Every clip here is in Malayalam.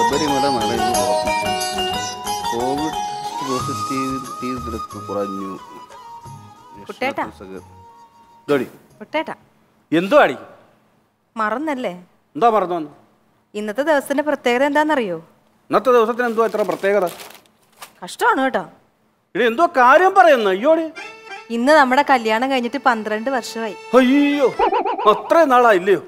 ശബരിമല നട ഇന്ന് ഉറപ്പിച്ചു കോവിഡ് പോസിറ്റീവ് തീവ്രത്ത് കുറഞ്ഞു കുട്ടേട്ടാ. ഇതോടി കുട്ടേട്ടാ എന്തോ അടി മറന്നല്ലേ എന്താ പറഞ്ഞു വന്നു ഇന്നത്തെ ദിവസത്തിന്റെ പ്രത്യേകത എന്താണെന്നറിയോ ഇന്നത്തെ ദിവസത്തിന് എന്തോ ഇത്ര പ്രത്യേകത കഷ്ടമാണ് കേട്ടോ ഇനി എന്തോ കാര്യം പറയുന്നു അയ്യോടി ഇന്ന് നമ്മുടെ കല്യാണം കഴിഞ്ഞിട്ട് പന്ത്രണ്ട് വർഷമായി അയ്യോ അത്രയും നാളായില്ലയോ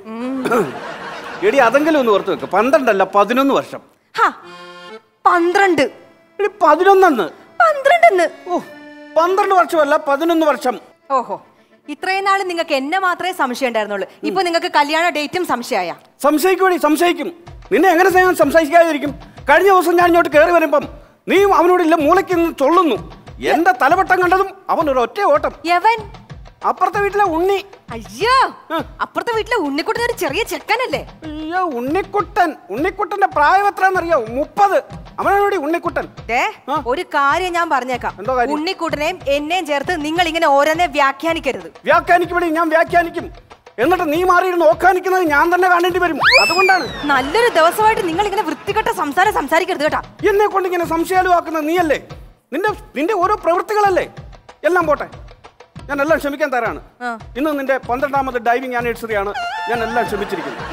എടി അതെങ്കിലും ഒന്ന് ഓർത്ത് വെക്ക് പന്ത്രണ്ടല്ല പതിനൊന്ന് വർഷം ഹാ പന്ത്രണ്ട് എടി പതിനൊന്നെന്ന് പന്ത്രണ്ടെന്ന് ഓ പന്ത്രണ്ട് വർഷമല്ല പതിനൊന്ന് വർഷം ഓഹോ ഇത്രയും നാൾ നിങ്ങൾക്ക് എന്നെ മാത്രമേ സംശയം ഉണ്ടായിരുന്നുള്ളൂ ഇപ്പൊ നിങ്ങൾക്ക് കല്യാണ ഡേറ്റും സംശയമായ സംശയിക്കുവേടി സംശയിക്കും നിന്നെ എങ്ങനെ ഞാൻ സംശയിക്കാതിരിക്കും കഴിഞ്ഞ ദിവസം ഞാൻ ഇങ്ങോട്ട് കയറി വരുമ്പം നീ അവനോടില്ല മൂലയ്ക്ക് നിന്ന് ചൊള്ളുന്നു എന്റെ തലവട്ടം കണ്ടതും അവൻ ഒരു ഒറ്റ ഓട്ടം യവൻ അപ്പുറത്തെ വീട്ടിലെ ഉണ്ണി അയ്യോ അപ്പുറത്തെ വീട്ടിലെ ഉണ്ണിക്കുട്ടൻ ഒരു ചെറിയ ചെക്കനല്ലേ അയ്യോ ഉണ്ണിക്കുട്ടൻ ഉണ്ണിക്കുട്ടന്റെ പ്രായം എത്രയാണെന്നറിയോ മുപ്പത് അവനോടി ഉണ്ണിക്കുട്ടൻ ദേ, ഒരു കാര്യം ഞാൻ പറഞ്ഞേക്കാം എന്തോ കാര്യം? ഉണ്ണിക്കുട്ടനെയും എന്നെയും ചേർത്ത് നിങ്ങൾ ഇങ്ങനെ ഓരോന്നെ വ്യാഖ്യാനിക്കരുത് വ്യാഖ്യാനിക്കുമ്പടി ഞാൻ വ്യാഖ്യാനിക്കും എന്നിട്ട് നീ മാറിയിരുന്ന് നോക്കാനിക്കുന്നത് ഞാൻ തന്നെ കാണേണ്ടി വരും അതുകൊണ്ടാണ് നല്ലൊരു ദിവസമായിട്ട് നിങ്ങൾ ഇങ്ങനെ വൃത്തികെട്ട സംസാരം സംസാരിക്കരുത് കേട്ടാ എന്നെ കൊണ്ട് ഇങ്ങനെ സംശയാലുവാക്കുന്നത് നീയല്ലേ നിന്റെ നിന്റെ ഓരോ പ്രവൃത്തികളല്ലേ എല്ലാം പോട്ടെ ഞാൻ എല്ലാം ക്ഷമിക്കാൻ തരാണ് ഇന്ന് നിന്റെ പന്ത്രണ്ടാമത് ഡൈവിംഗ് ആനിവേഴ്സറി ആണ് ഞാൻ എല്ലാം ക്ഷമിച്ചിരിക്കുന്നു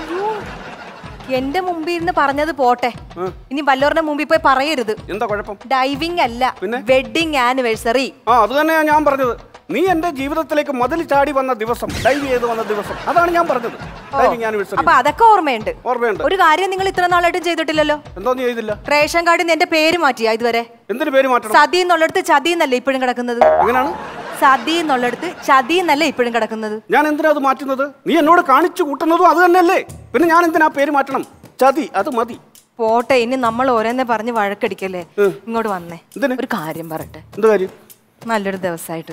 എന്റെ മുമ്പിൽ ഇരുന്ന് പറഞ്ഞത് പോട്ടെ ഇനി വല്ലോരുടെ മുമ്പിൽ പോയി പറയരുത് എന്താ കുഴപ്പം ഡൈവിംഗ് അല്ല പിന്നെ? വെഡിങ് ആനിവേഴ്സറി ആ അത് തന്നെയാ ഞാൻ പറഞ്ഞത് നീ എന്റെ ജീവിതത്തിലേക്ക് മതിൽ ചാടി വന്ന ദിവസം ഡൈവ് ചെയ്ത് വന്ന ദിവസം അതാണ് ഞാൻ പറഞ്ഞത് ഡൈവിംഗ് ആനിവേഴ്സറി അപ്പൊ അതൊക്കെ ഓർമ്മയുണ്ട് ഓർമ്മയുണ്ട് ഒരു കാര്യം നിങ്ങൾ ഇത്ര നാളായിട്ടും ചെയ്തിട്ടില്ലല്ലോ എന്തോ നീ ചെയ്തില്ല റേഷൻ കാർഡിൽ നിന്ന് എന്റെ പേര് മാറ്റിയാ ഇതുവരെ എന്തിനു പേര് മാറ്റണം സതി എന്നുള്ളിടത്ത് ചതി എന്നല്ലേ ഇപ്പോഴും കിടക്കുന്നത് എങ്ങനെയാണ് സതി എന്നുള്ളിടത്ത് ചതി എന്നല്ലേ ഇപ്പോഴും കിടക്കുന്നത് ഞാൻ എന്തിനാ അത് മാറ്റുന്നത് നീ എന്നോട് കാണിച്ചു കൂട്ടുന്നതും അത് തന്നെയല്ലേ പിന്നെ ഞാൻ എന്തിനാ പേര് മാറ്റണം ചതി അത് മതി പോട്ടെ ഇനി നമ്മൾ ഓരോന്നെ പറഞ്ഞ് വഴക്കടിക്കല്ലേ ഇങ്ങോട്ട് വന്നേ എന്തിന്? ഒരു കാര്യം പറയട്ടെ എന്ത് കാര്യം നല്ലൊരു ദിവസമായിട്ട്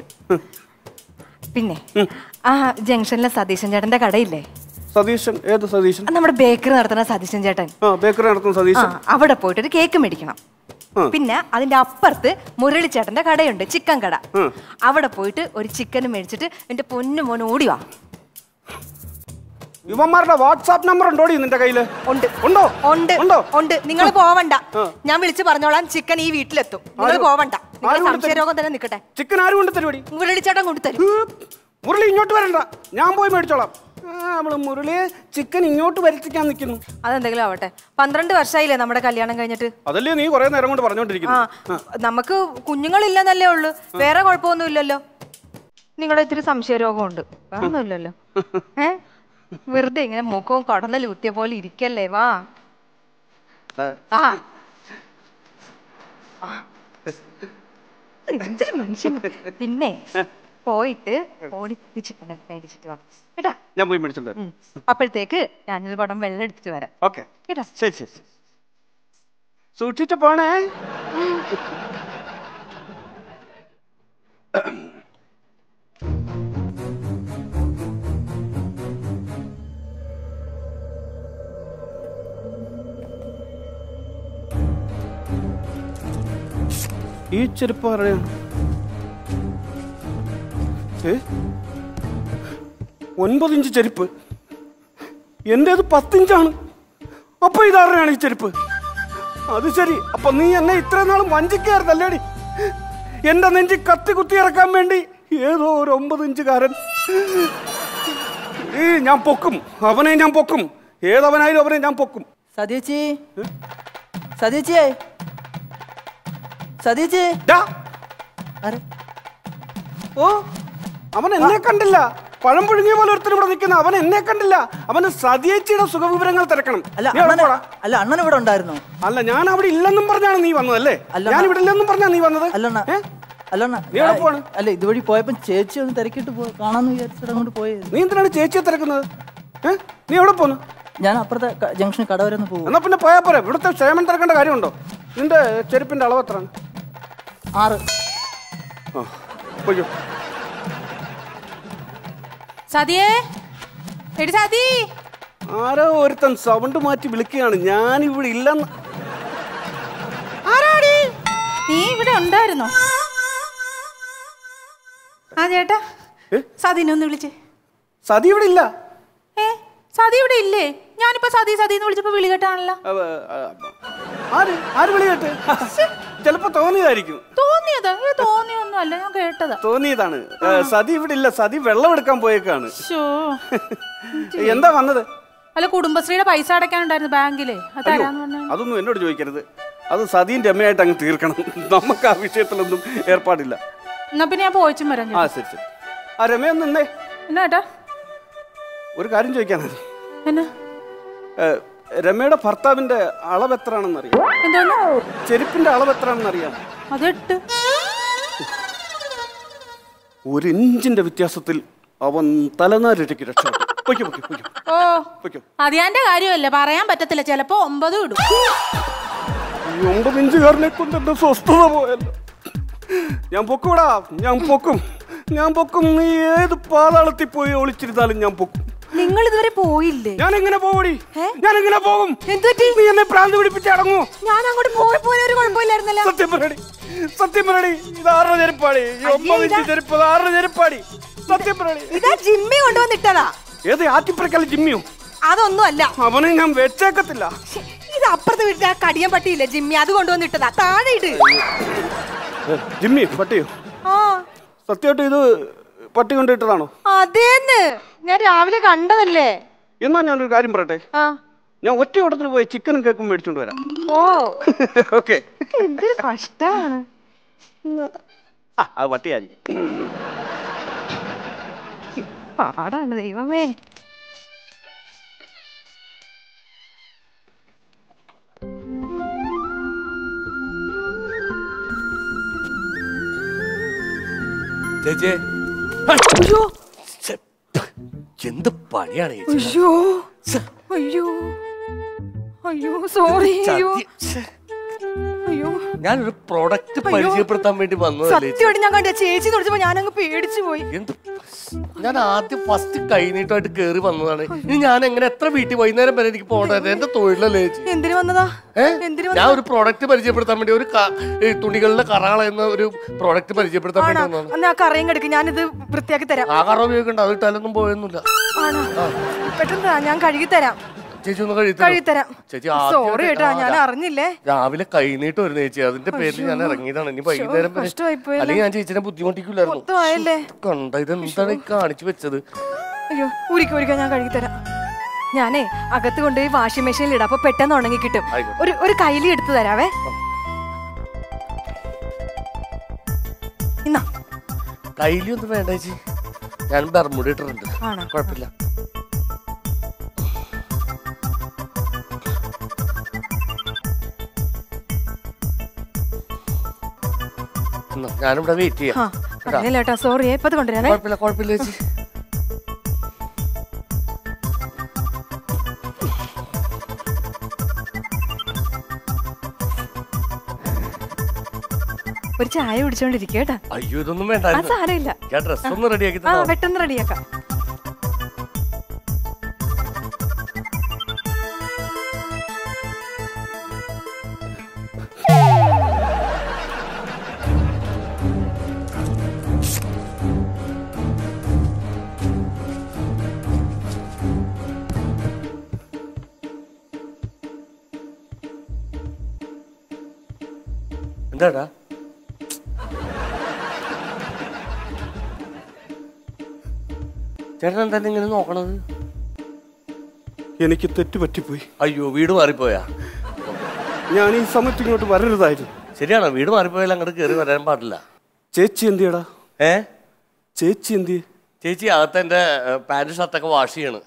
പിന്നെ ആ ജംഗ്ഷനിലെ സതീശൻ ചേട്ടന്റെ കടയില്ലേ സതീശൻ ഏത് സതീശൻ അത് നമ്മുടെ ബേക്കറി നടത്തുന്ന സതീശൻ ചേട്ടൻ ആ ബേക്കറി നടത്തുന്ന ആ സതീശൻ അവിടെ പോയിട്ട് ഒരു കേക്ക് മേടിക്കണം ആ. പിന്നെ അതിന്റെ അപ്പുറത്ത് മുരളി ചേട്ടന്റെ കടയുണ്ട് ചിക്കൻ കട ഉം. അവിടെ പോയിട്ട് ഒരു ചിക്കൻ മേടിച്ചിട്ട് എന്റെ പൊന്നു മോൻ ഓടി വാ യുവന്മാരുടെ വാട്സാപ്പ് നമ്പർ ഉണ്ടോടി നിന്റെ കയ്യില് ഉണ്ട് ഉണ്ടോ ഉണ്ട് ഉണ്ടോ ഉണ്ട് നിങ്ങൾ പോവണ്ട ഞാൻ വിളിച്ചു പറഞ്ഞോളാം ചിക്കൻ ഈ വീട്ടിലെത്തും നിങ്ങൾ ആര്? പോവണ്ട നിങ്ങൾ ആര് കൊണ്ടുതരും? സംശയരോഗം തന്നെ നിൽക്കട്ടെ ചിക്കൻ ആരും കൊണ്ട് തരുവടി മുരളി ചേട്ടൻ കൊണ്ടുതരും മുരളി ഇങ്ങോട്ട് വരണ്ട ഞാൻ പോയി മേടിച്ചോളാം ആ, അവള് മുരളിയെ ചിക്കൻ ഇങ്ങോട്ട് വരുത്തിക്കാൻ നിൽക്കുന്നു അതെന്തെങ്കിലും ആവട്ടെ പന്ത്രണ്ട് വർഷമായില്ലേ നമ്മുടെ കല്യാണം കഴിഞ്ഞിട്ട് അതല്ലേ നീ കുറെ നേരം കൊണ്ട് ആ പറഞ്ഞോണ്ടിരിക്കുന്നു നമുക്ക് കുഞ്ഞുങ്ങളില്ലെന്നല്ലേ ഉള്ളു വേറെ കുഴപ്പമൊന്നും ഇല്ലല്ലോ നിങ്ങളുടെ ഇത്തിരി സംശയരോഗമുണ്ട് വേറെ ഒന്നുമില്ലല്ലോ ഏ വെറുതെ ഇങ്ങനെ മുഖവും കടന്നൽ കുത്തിയ പോലെ ഇരിക്കല്ലേ വാ ആ ആ. എന്തൊരു മനുഷ്യൻ. പിന്നെ പോയിട്ട് ഓടി ചിക്കൻ മേടിച്ചിട്ട് വാ കേട്ടാ ഞാൻ പോയി മേടിച്ചോണ്ട് വരാം. ഉം. അപ്പോഴത്തേക്ക് ഞാനൊരു പടം വെള്ളം എടുത്തിട്ട് വരാം ഓക്കെ കേട്ടാ ശരി ശരി ശരി. സൂക്ഷിച്ച് പോണേ ഈ ചെരുപ്പ് അറിയാം ഏ ഒൻപത് ഇഞ്ച് ചെരുപ്പ് എന്റേത് പത്തിഞ്ചാണ് അപ്പൊ ഇതാരുടെയാണ് ഈ ചെരുപ്പ് അത് ശരി അപ്പൊ നീ എന്നെ ഇത്രയും നാളും വഞ്ചിക്കായിരുന്നല്ലേടി എന്റെ നെഞ്ചി കത്തി കുത്തി ഇറക്കാൻ വേണ്ടി ഏതോ ഒരു ഒമ്പത് ഇഞ്ചുകാരൻ ഈ ഞാൻ പൊക്കും അവനെ ഞാൻ പൊക്കും ഏതവനായാലും അവനെ ഞാൻ പൊക്കും സതീച്ചി സതീച്ചിയേ സതീച്ചി ഡാ, ആരെ? ഓ അവൻ എന്നെ കണ്ടില്ല പഴം പുഴുങ്ങിയ പോലെ ഒരുത്തൻ ഇവിടെ നിൽക്കുന്ന അവൻ എന്നെ കണ്ടില്ല അവന് സതിയേച്ചിയുടെ സുഖവിവരങ്ങൾ തിരക്കണം അല്ല നീ അവിടെ അണ്ണൻ പോടാ. അല്ല അണ്ണൻ ഇവിടെ ഉണ്ടായിരുന്നോ അല്ല ഞാൻ അവിടെ ഇല്ലെന്നും പറഞ്ഞാണ് നീ വന്നതല്ലേ അല്ല, ഞാൻ ഇവിടെ ഇല്ലെന്നും പറഞ്ഞാ നീ വന്നത് അല്ലണ്ണ ഏ? അല്ലണ്ണ നീ എവിടെ പോവാണ്? അല്ല ഇതുവഴി പോയപ്പോ ചേച്ചി ഒന്ന് തിരക്കിട്ട് പോ കാണാന്ന് വിചാരിച്ചിട്ട് അങ്ങോട്ട് പോയത് നീ എന്തിനാണ് ചേച്ചിയെ തിരക്കുന്നത് ഏ? നീ എവിടെ പോന്നു ഞാൻ അപ്പുറത്തെ ക- ജംഗ്ഷനിൽ കട വരെ ഒന്ന് പോകും എന്നാ പിന്നെ പോയാ പോരെ ഇവിടുത്തെ ക്ഷേമം തിരക്കേണ്ട കാര്യമുണ്ടോ നിന്റെ ചെരുപ്പിന്റെ അളവ് എത്രയാണ് ആറ് ആ പോയോ സതിയേ എടി സതി ആരോ ഒരുത്തൻ സൗണ്ട് മാറ്റി വിളിക്കുകയാണ് ഞാൻ ഇവിടെ ഇല്ലെന്ന് ആരാടി നീ ഇവിടെ ഉണ്ടായിരുന്നോ ആ ചേട്ടാ ഏ? സതിനെ ഒന്ന് വിളിച്ചേ സതി ഇവിടെ ഇല്ല ഏ സതി ഇവിടെ ഇല്ലേ ഞാനിപ്പോ സതി സതി എന്ന് വിളിച്ചപ്പോ വിളി കേട്ടാണല്ലോ അവ- ആ, ആര് ആര് വിളി കേട്ട് ചിലപ്പോ തോന്നിയതായിരിക്കും തോന്നിയതാ ഏ തോന്നിയൊന്നും അല്ല ഞാൻ കേട്ടതാ തോന്നിയതാണ് ഏ, സതി ഇവിടെ ഇല്ല സതി വെള്ളം എടുക്കാൻ പോയേക്കാണ് ഷോ എന്താ വന്നത് അല്ല കുടുംബശ്രീയുടെ പൈസ അടയ്ക്കാനുണ്ടായിരുന്നു ബാങ്കില് അത് തരാന്ന് പറഞ്ഞു അതൊന്നും എന്നോട് ചോദിക്കരുത് അത് സതീന്റെ അമ്മയായിട്ട് അങ്ങ് തീർക്കണം നമുക്ക് ആ വിഷയത്തിലൊന്നും ഏർപ്പാടില്ല എന്നാ പിന്നെ ഞാൻ പോയിച്ചും വരാം ആ ശരി ശരി ആ രമയ ഒന്ന് നിന്നേ എന്നാ ഏട്ടാ ഒരു കാര്യം ചോദിക്കാനാണ് എന്നാ ഏ, രമയുടെ ഭർത്താവിന്റെ അളവ് എത്രയാണെന്ന് അറിയാം എന്താണ് ചെരുപ്പിന്റെ അളവ് എത്രയാണെന്ന് അറിയാം അതെട്ട് ഒരു ഇഞ്ചിന്റെ വ്യത്യാസത്തിൽ അവൻ തലനാരിഴയ്ക്ക് രക്ഷപ്പെട്ടു പൊയ്ക്കോ പൊയ്ക്കോ പൊയ്ക്കോ ഓ പൊയ്ക്കോ അത് എന്റെ കാര്യമല്ല പറയാൻ പറ്റത്തില്ല ചിലപ്പോ ഒമ്പതും ഇടും ഈ ഒമ്പത് ഇഞ്ചുകാരനെ കൊണ്ട് എന്റെ സ്വസ്ഥത പോയല്ലോ ഞാൻ പൊക്കൂടാ ഞാൻ പൊക്കും ഞാൻ പൊക്കും നീ ഏത് പാതാളത്തിൽ പോയി ഒളിച്ചിരുന്നാലും ഞാൻ പൊക്കും നിങ്ങൾ ഇതുവരെ പോയില്ലേ ഞാൻ എങ്ങനെ പോകടി ഞാൻ എങ്ങനെ പോകും എന്തുപറ്റി നീ എന്നെ പ്രാന്ത് പിടിപ്പിച്ച് അടങ്ങൂ ഞാൻ അങ്ങോട്ട് പോയപ്പോ ഒരു കുഴപ്പമില്ലായിരുന്നല്ലോ സത്യം പറയടി സത്യം പറയടി ഇത് ആരുടെ ചെരുപ്പാടി ഈ ഒമ്പത് ഇഞ്ച് ചെരുപ്പ് ഇത് ആരുടെ ചെരുപ്പാടി സത്യം പറയടി ഇതാ ജിമ്മി കൊണ്ടുവന്നിട്ടതാ ഏത് ആറ്റിപ്പറക്കല്ല ജിമ്മിയോ അതൊന്നും അല്ല അവനെ ഞാൻ വെച്ചേക്കത്തില്ല ശ്ശെ, ഇത് അപ്പുറത്ത് വീട്ടിൽ ആ കടിയൻ പട്ടിയില്ലേ ജിമ്മി അത് കൊണ്ടുവന്നിട്ടതാ താഴെ ഇട് ഏ, ജിമ്മി പട്ടിയോ ആ സത്യമായിട്ട് ഇത് പട്ടി കൊണ്ടിട്ടതാണോ അതേന്ന് ഞാൻ രാവിലെ കണ്ടതല്ലേ എന്നാ ഞാനൊരു കാര്യം പറയട്ടെ ആ ഞാൻ ഒറ്റ ഓട്ടത്തിന് പോയി ചിക്കനും കേക്കും മേടിച്ചോണ്ട് വരാം ഓ ഓക്കെ എന്തൊരു കഷ്ടാണ് ആ അത് പട്ടിയായി പാടാണ് ദൈവമേ ചേച്ചേ അയ്യോ ഛെ, എന്ത് പണിയാണ് ചേച്ചി അയ്യോ അയ്യോ അയ്യോ സോറി അയ്യോ ഛെ, അയ്യോ ഞാനൊരു പ്രോഡക്റ്റ് പരിചയപ്പെടുത്താൻ വേണ്ടി വന്നതല്ലേ ചേച്ചി. സത്യമായിട്ട് ഞാൻ കണ്ട ചേച്ചി തുടച്ചപ്പോ ഞാൻ അങ്ങ് പേടിച്ചു പോയി എന്ത് ഞാൻ ആദ്യം ഫസ്റ്റ് കൈനീട്ടമായിട്ട് കേറി വന്നതാണ് ഇനി ഞാൻ എങ്ങനെ എത്ര വീട്ടിൽ വൈകുന്നേരം വരെ എനിക്ക് പോകണ്ടായിരുന്നു എന്റെ തൊഴിലല്ലേ ചേച്ചി എന്തിനു വന്നതാ ഏ? എന്തിനു ഞാൻ ഒരു പ്രോഡക്റ്റ് പരിചയപ്പെടുത്താൻ വേണ്ടി ഒരു ക- ഈ തുണികളുടെ കറകള എന്ന ഒരു പ്രോഡക്റ്റ് പരിചയപ്പെടുത്താൻ വേണ്ടി ആണോ വന്നതാണ് എന്നാ ആ കറിയും കിടക്ക് ഞാനിത് വൃത്തിയാക്കി തരാം ആ കറ ഉപയോഗിക്കണ്ട അത് ഇട്ടാലൊന്നും പോയൊന്നുമില്ല ആണോ പെട്ടെന്ന് താ, ഞാൻ കഴുകി തരാം ചേച്ചി ഒന്ന് കഴിച്ചു കഴുകി തരാം ചേച്ചി സോറി ആദ്യം കേട്ടാ ഞാൻ അറിഞ്ഞില്ലേ രാവിലെ കൈനീട്ട് വരുന്ന ചേച്ചി അതിന്റെ പേരിൽ ഞാൻ ഇറങ്ങിയതാണ് ഇനി വൈകുന്നേരം വരെ കഷ്ടമായിപ്പോയല്ലോ. അല്ലെങ്കിൽ ഞാൻ ചേച്ചിനെ ബുദ്ധിമുട്ടിക്കില്ലായിരുന്നു മൊത്തം ആയല്ലേ കണ്ട ഇത് എന്താണ് ഈ കാണിച്ചു വെച്ചത് അയ്യോ ഊരിക്ക ഊരിക്ക ഞാൻ കഴുകി തരാം ഞാനേ അകത്ത് കൊണ്ടുപോയി വാഷിംഗ് മെഷീനിൽ ഇടാം അപ്പൊ പെട്ടെന്ന് ഉണങ്ങി കിട്ടും ആയിക്കോട്ടെ. ഒരു ഒരു കൈലി എടുത്തു തരാവേ ഇന്നാ കയ്യിലൊന്നും വേണ്ട ചേച്ചി ഞാൻ ബർമുടി ഇട്ടിട്ടുണ്ട് ആണോ? കുഴപ്പമില്ല എന്നാ, ഞാനിവിടെ വെയിറ്റ് ചെയ്യാം ആ പറഞ്ഞില്ല കേട്ടോ സോറി ഇപ്പൊ ഇത് കൊണ്ടുവരാനേ കുഴപ്പമില്ല കുഴപ്പമില്ല ചേച്ചി ഒരു ചായ കുടിച്ചോണ്ടിരിക്കുക കേട്ടാ അയ്യോ ഇതൊന്നും ആ വേണ്ടായിരുന്നു സാരമില്ല ഞാൻ ഡ്രസ് ഒന്ന് റെഡിയാക്കി ആ തന്നാ പെട്ടെന്ന് റെഡിയാക്കാം എന്താടാ ചേട്ടൻ എന്താ ഇങ്ങനെ നോക്കണത് എനിക്ക് തെറ്റ് പറ്റിപ്പോയി അയ്യോ വീട് മാറിപ്പോയാ ഞാൻ ഈ സമയത്ത് ഇങ്ങോട്ട് വരരുതായിരുന്നു ശരിയാണോ വീട് മാറിപ്പോയാൽ അങ്ങോട്ട് കയറി വരാൻ പാടില്ല ചേച്ചി എന്തിയടാ ഏ ചേച്ചി എന്തിയെ ചേച്ചി അകത്ത് എന്റെ പാന്റ് ഷർട്ടൊക്കെ വാഷ് ചെയ്യണ്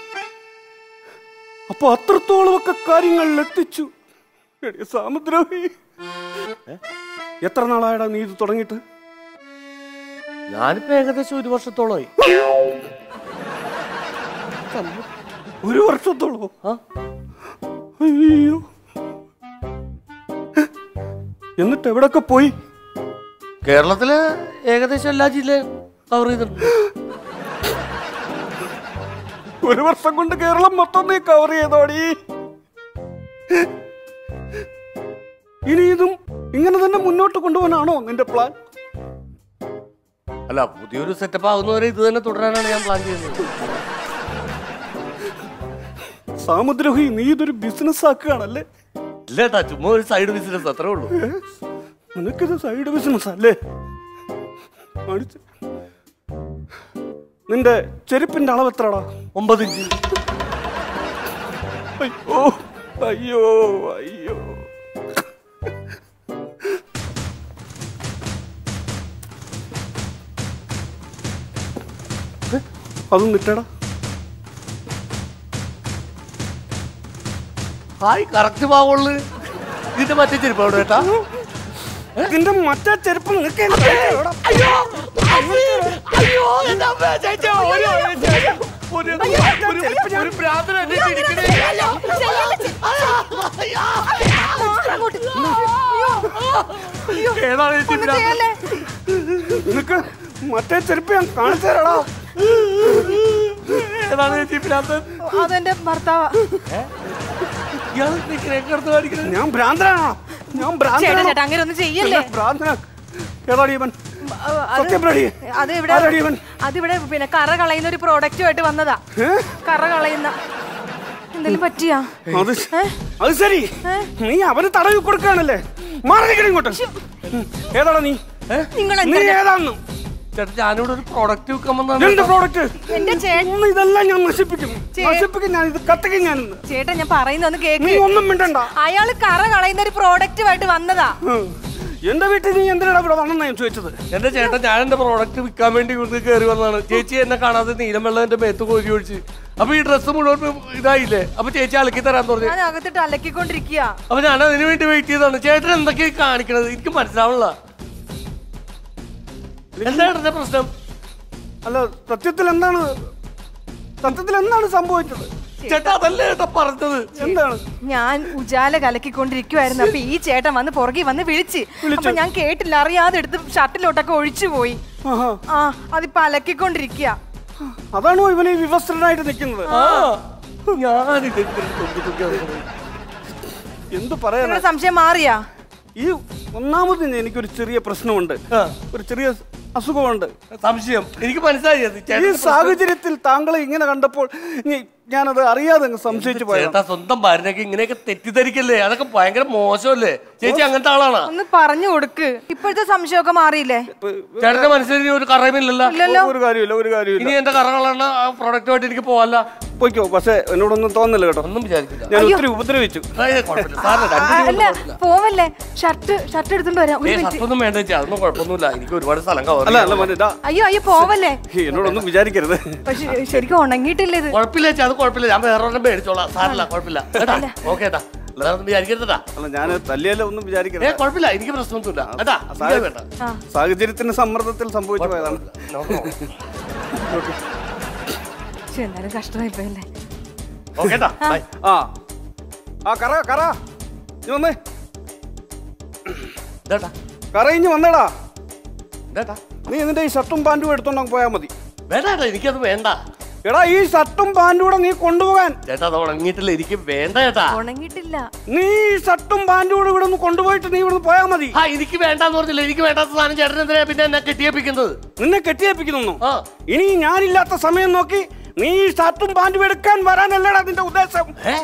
അപ്പൊ അത്രത്തോളമൊക്കെ കാര്യങ്ങളിൽ എത്തിച്ചു എടി സാമുദ്രവി എത്ര നാളായടാ നീ ഇത് തുടങ്ങിയിട്ട് ഞാനിപ്പോ ഏകദേശം ഒരു വർഷത്തോളമായി ഒരു വർഷത്തോളമോ ആ? അയ്യോ എന്നിട്ട് എവിടൊക്കെ പോയി കേരളത്തിലെ ഏകദേശം എല്ലാ ജില്ലയും കവർ ചെയ്തിട്ടുണ്ട് ഒരു വർഷം കൊണ്ട് കേരളം മൊത്തം നീ കവർ ചെയ്തോടി ഇനി ഇതും ഇങ്ങനെ തന്നെ മുന്നോട്ട് കൊണ്ടുപോകാനാണോ നിന്റെ പ്ലാൻ അല്ല പുതിയൊരു സെറ്റപ്പ് ആകുന്നവരെ ഇത് തന്നെ തുടരാനാണ് ഞാൻ പ്ലാൻ ചെയ്യുന്നത് സാമുദ്രഹി നീ ഇതൊരു ബിസിനസ് ആക്കുകയാണല്ലേ ഇല്ല ഏട്ടാ ചുമ്മാ ഒരു സൈഡ് ബിസിനസ് അത്രേ ഉള്ളൂ നിനക്കിത് സൈഡ് ബിസിനസ് അല്ലേ അടിച്ച്. നിന്റെ ചെരുപ്പിന്റെ അളവ് എത്രടാ ഒമ്പത് ഇഞ്ച് അയ്യോ അയ്യോ അയ്യോ ഏ, അതും നിട്ടടാ ഹായ് കറക്റ്റ് പാവുള്ളു ഇതിന്റെ മറ്റേ ചെരുപ്പ് അവിടെ ഏട്ടാ ഇതിന്റെ മറ്റേ ചെരുപ്പ് നിനക്ക് അയ്യോ അയ്യോ എന്റെ അമ്മേ, ചേച്ചി, ഒരു- ഒരു- ഒരു- ഒരു ഭ്രാന്തൻ എന്നെ ഇടിക്കണേ. ഏതാണ് ചേച്ചി ഒന്നും ഭ്രാന്തൻ? ചെയ്യല്ലേ നിനക്ക് മറ്റേ ചെരുപ്പ് ഞാൻ കാണിച്ചു തരാടാ ഏതാണ് ചേച്ചി ഭ്രാന്തൻ അതെന്റെ ഭർത്താവാ ഇയാൾ നിൽക്കണേ കിടന്ന് കാണിക്കണേ ഞാൻ ഭ്രാന്തനാണോ ഞാൻ ചേട്ടാ ഭ്രാന്തനാണോ ചേട്ടാ അങ്ങനെ ഒന്നും ചെയ്യല്ലേ എന്നെ ഭ്രാന്തനാ ഏതാടി ഇവൻ അഹ് അത് സത്യം പറയടി. അത് ഇവിടെ ആരാടി ഇവൻ? അതിവിടെ പിന്നെ കറ കളയുന്ന ഒരു പ്രോഡക്റ്റുമായിട്ട് വന്നതാ ഏ? കറ കളയുന്ന എന്തെങ്കിലും പറ്റിയാ അത് അത് ശരി നീ അവന് തടവി കൊടുക്കുകയാണല്ലേ മാറി നിൽക്കണം ഇങ്ങോട്ട് ഉം. ഏതാടാ നീ നിങ്ങൾ നീ ഏതാന്ന് ചേട്ടാ ഞാനിവിടെ ഒരു പ്രൊഡക്റ്റ് വിൽക്കാൻ വന്നതാണ് എന്ത് പ്രോഡക്റ്റ് എന്റെ ചേട്ടൻ ഇതെല്ലാം ഞാൻ നശിപ്പിക്കും നശിപ്പിക്കും ഞാൻ ഇത് കത്തിക്കും ഞാൻ ഇന്ന്. ചേട്ടാ ഞാൻ പറയുന്ന ഒന്ന് നീ കേക്ക് ഒന്നും മിണ്ടണ്ട അയാള് കറ കളയുന്ന ഒരു പ്രോഡക്റ്റുമായിട്ട് വന്നതാ ഉം. എന്റെ വീട്ടിൽ നീ എന്തിനാ ഇവിടെ വന്നെന്നാ ഞാൻ ചോദിച്ചത് എന്റെ ചേട്ടൻ ഞാൻ എന്റെ പ്രോഡക്റ്റ് വിൽക്കാൻ വേണ്ടി ഇവിടുന്ന് കയറി വന്നതാണ് ചേച്ചി എന്നെ കാണാതെ നീലം വെള്ളം എന്റെ മേത്ത് കോരി ഒഴിച്ച് അപ്പൊ ഈ ഡ്രസ്സ് മുഴുവൻ ഇതായില്ലേ അപ്പൊ ചേച്ചി അലക്കി തരാന്ന് പറഞ്ഞു ഞാൻ അകത്തിട്ട് അലക്കിക്കൊണ്ടിരിക്കുക അപ്പൊ ഞാൻ അതിനു വേണ്ടി വെയിറ്റ് ചെയ്തതാണ് ചേട്ടൻ എന്തൊക്കെയാ ഈ കാണിക്കണത് എനിക്ക് മനസ്സിലാവണില്ല എന്താണ് എന്റെ പ്രശ്നം അല്ല സത്യത്തിൽ എന്താണ് സത്യത്തിൽ എന്താണ് സംഭവിച്ചത് ചേട്ടാ അതല്ലേ ചേട്ടാ പറഞ്ഞത് എന്താണ് ഞാൻ ഉജാല കലക്കിക്കൊണ്ടിരിക്കുവായിരുന്നു അപ്പൊ ഈ ചേട്ടൻ വന്ന് പുറകെ വന്ന് വിളിച്ച് അപ്പൊ ഞാൻ കേട്ടില്ല അറിയാതെ എടുത്ത് ഷർട്ടിലോട്ടൊക്കെ ഒഴിച്ചു പോയി ആഹാ. ആ അതിപ്പോ അലക്കിക്കൊണ്ടിരിക്കുക അതാണോ ഇവന് ഈ വിവസ്ത്രനായിട്ട് നിൽക്കുന്നത് ആ ഞാനിത് എന്തിനാ തൊങ്കി തൊങ്കി നടക്കണത്? എന്ത് പറയാനാ നിങ്ങളുടെ സംശയം മാറിയാ ഈ ഒന്നാമത് എനിക്കൊരു ചെറിയ പ്രശ്നമുണ്ട് ആ, ഒരു ചെറിയ അസുഖമുണ്ട് സംശയം എനിക്ക് മനസ്സിലായി അത് ഈ ചേട്ടൻ സാഹചര്യത്തിൽ താങ്കളെ ഇങ്ങനെ കണ്ടപ്പോൾ ഇനി ഞാനത് അറിയാതെ അങ്ങ് സംശയിച്ചു പോയത് ചേട്ടാ സ്വന്തം ഭാര്യനൊക്കെ ഇങ്ങനെയൊക്കെ തെറ്റിദ്ധരിക്കല്ലേ അതൊക്കെ ഭയങ്കര മോശമല്ലേ ചേച്ചി അങ്ങനത്തെ ആളാണോ ഒന്ന് പറഞ്ഞു കൊടുക്ക് ഇപ്പോഴത്തെ സംശയമൊക്കെ മാറിയില്ലേ ചേട്ടന്റെ മനസ്സിൽ ഇനി ഒരു കറയുമില്ലല്ലോ ഇല്ലല്ലോ ഒരു കാര്യമില്ല ഒരു കാര്യമില്ല ഇനി എന്റെ കറകളാണ് ആ പ്രോഡക്റ്റുമായിട്ട് എനിക്ക് പോവല്ല പോയിക്കോ പക്ഷേ എന്നോടൊന്നും തോന്നില്ല കേട്ടോ ഒന്നും വിചാരിക്കില്ല ഞാൻ ഒത്തിരി ഉപദ്രവിച്ചു ഏയ് കുഴപ്പമില്ല. സാരമില്ല. രണ്ട് ആ, ദിവസം അല്ല കുഴപ്പമില്ല. പോവല്ലേ ഷർട്ട് ഷർട്ട് എടുത്തോണ്ട് വരാം ഒരു ഏയ് മിനിറ്റ് ഷർട്ടൊന്നും വേണ്ട ചേച്ചി അതൊന്നും കുഴപ്പമൊന്നുമില്ല എനിക്ക് ഒരുപാട് സ്ഥലം കവർ അല്ല അല്ല മതി ഇതാ അയ്യോ അയ്യോ പോവല്ലേ എന്നോടൊന്നും വിചാരിക്കരുത് പക്ഷെ ശരിക്കും ഉണങ്ങിയിട്ടില്ല ഇത് കുഴപ്പമില്ല ചേച്ചി അത് കുഴപ്പമില്ല ഞാൻ വേറെ ഒരെണ്ണം മേടിച്ചോളാം സാരമില്ല കുഴപ്പമില്ല കേട്ടാ ഓക്കെ ഏട്ടാ അല്ലാതെ ഒന്നും വിചാരിക്കരുതട്ടാ അല്ല ഞാൻ തല്ലിയല്ല ഒന്നും ഏ വിചാരിക്കരുത് കുഴപ്പമില്ല എനിക്ക് പ്രശ്നമൊന്നുമില്ല കേട്ടാ സാര- വേണ്ട സാഹചര്യത്തിന്റെ സമ്മർദ്ദത്തിൽ സംഭവിച്ചു പോയതാണ് No, no. പക്ഷെ എന്നാലും കഷ്ടമായി പോയല്ലേ ഓക്കെ ഏട്ടാ ബൈ ആ ആ കറ കറ ഇനി വന്നേ ഇതേട്ടാ കറ ഇഞ്ഞ് വന്നേടാ ഇതേട്ടാ നീ നിന്റെ ഈ ഷർട്ടും പാൻറ്റും എടുത്തോണ്ട് അങ്ങ് പോയാൽ മതി വേണ്ട ഏട്ടാ എനിക്കത് വേണ്ട എടാ ഈ ഷർട്ടും പാൻറ്റും കൂടെ നീ കൊണ്ടുപോകാൻ ചേട്ടാ അത് ഉണങ്ങിയിട്ടില്ല എനിക്ക് വേണ്ട ചേട്ടാ ഉണങ്ങിയിട്ടില്ല നീ ഈ ഷർട്ടും പാൻറ്റും കൂടെ ഇവിടെ നിന്ന് കൊണ്ടുപോയിട്ട് നീ ഇവിടെ പോയാൽ മതി ആ എനിക്ക് വേണ്ടാന്ന് പറഞ്ഞില്ല എനിക്ക് വേണ്ടാത്ത സാധനം ചേട്ടൻ എന്തിനാ പിന്നെ എന്നെ കെട്ടിയേപ്പിക്കുന്നത് നിന്നെ കെട്ടിയേപ്പിക്കുന്നു ആ ഇനി ഞാനില്ലാത്ത സമയം നോക്കി നീ ഈ ഷർട്ടും പാൻറ്റും എടുക്കാൻ വരാനല്ലടാ നിന്റെ ഉദ്ദേശം ഏ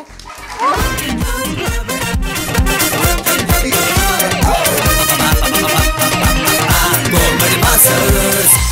Comedy Masters